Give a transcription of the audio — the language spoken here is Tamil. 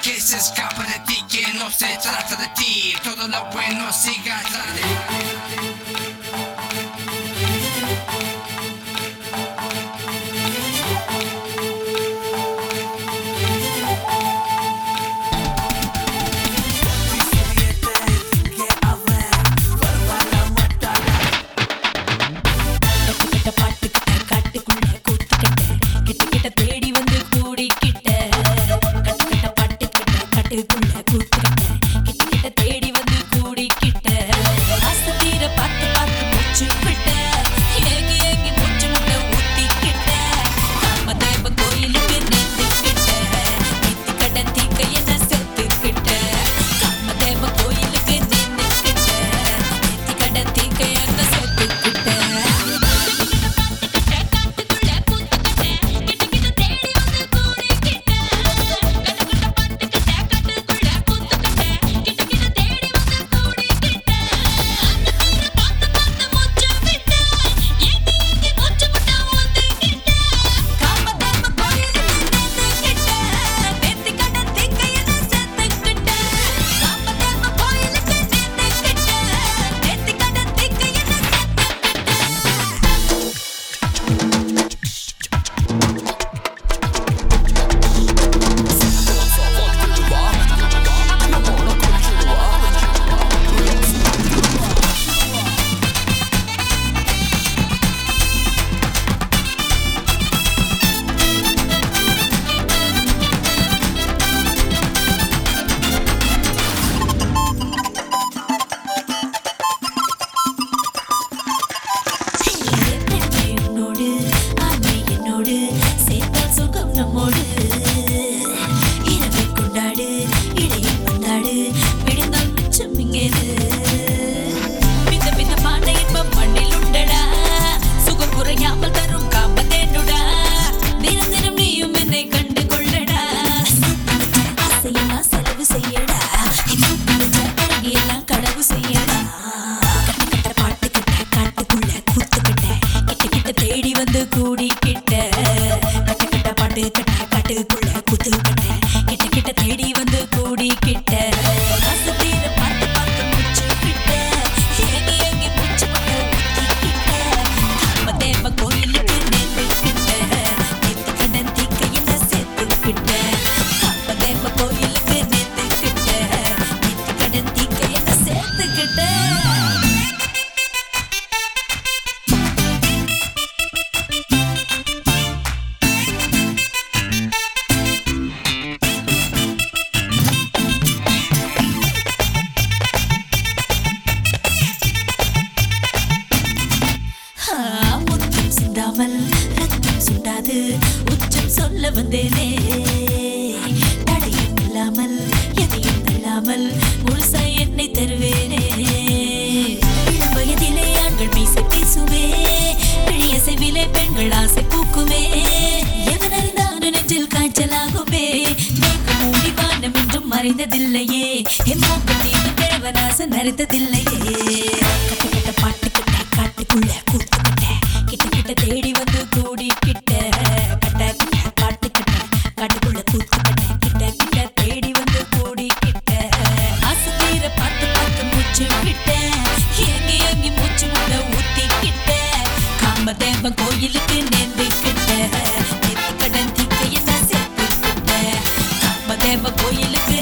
que se escapa de ti, que no se trata de ti. Todo lo bueno siga atrás de கிட்ட பாட்டு கிட்ட காட்டுக்குள்ள கூத்து கிட்ட கிட்ட கிட்ட தேடி வந்து கூடிக்கிட்ட கட்ட கட்ட பாட்டு கிட்ட காட்டுக்குள்ள கூத்து கிட்ட கிட்ட கிட்ட தேடி வந்து கூடிக்கிட்ட ஆசை தீர பார்த்து பார்த்து மூச்சு விட்ட ஏங்கி ஏங்கி மூச்சு முட்டை ஊத்திக்கிட்ட காமதேவ கோயிலுக்கு நேர்ந்துக்கிட்ட நித்தி கடன் தீக்க என்ன செத்துக்கிட்ட காமதேவ கோயிலுக்கு நேர்ந்துக்கிட்ட நித்தி கடன் தீக்க என்ன செத்துக்கிட்ட என்னோடு ஆண்மை என்னோடு சேர்த்தால் சுகம் நம்மோடு இரவை கொண்டாடு இடையில் வந்தாடு விழுந்தால் மிச்சம் இங்கேது மித மிதமான இன்பம் மண்ணில் உண்டடா சுகம் குறையாமல் தரும் காமதேனுடா தினம் தினம் நீயும் என்னை கண்டு கொள்ளடா ஆசையெல்லாம் செலவு செய்யடா எல்லாம் கடவு செய்யடா கட்ட கட்ட பாட்டு கிட்ட காட்டுக்குள்ள கூத்து கிட்ட கிட்ட கிட்ட தேடி வந்து கூடிக்கிட்ட கட்ட கட்ட பாட்டு கிட்ட காட்டுக்குள்ள கூத்து கிட்ட கிட்ட கிட்ட தேடி வந்து கூடிக்கிட்ட ஆசை தீர பார்த்து பார்த்து மூச்சு கிட்ட ஏங்கி ஏங்கி மூச்சு முட்டை ஊத்திக்கிட்ட காமதேவ கோயிலுக்கு நேர்ந்துக்கிட்ட நேத்து கடன் தீக்க என்ன சேர்த்துக்கிட்ட காமதேவ கோயிலுக்கு நேர்ந்துக்கிட்ட நேத்து கடன் தீக்க என்ன சேர்த்துக்கிட்ட ஆ, முத்தம் சிந்தாமல் ரத்தம் சுண்டாது உச்சம் சொல்ல வந்தேனே தடையும் இல்லாமல் எதையும் தள்ளாமல் முழுசா என்னை தருவேனே இளம் வயதிலே ஆண்கள் மீசை பேசுவே பிழைய செவிலே பெண்கள் ஆசை பூக்குமே எவனறிந்தான நெஞ்சில் காய்ச்சலாகுமே மேகம் மூடி வானம் என்றும் மறைந்ததில்லையே என் மூக்கத்தீண்டு கிழவனாச நரைத்ததில்லையே கட்ட கட்ட பாட்டு கிட்ட காட்டுக்குள்ள கூத்து கிட்ட கிட்ட கிட்ட தேடி வந்து கூடி கிட்ட கட்ட கிட்ட பாட்டு கிட்ட காட்டுக்குள்ள கூத்து கிட்ட கிட்ட கிட்ட தேடி வந்து கூடி கிட்ட ஆசை தீர பார்த்து பார்த்து மூச்சு கிட்ட ஏங்கி ஏங்கி மூச்சு முட்டை ஊத்தி கிட்ட காமதேவ கோயிலுக்கு நேர்ந்து கிட்ட நேத்து கடன் தீக்க என்ன சேர்த்து கிட்ட காமதேவ கோயிலுக்கு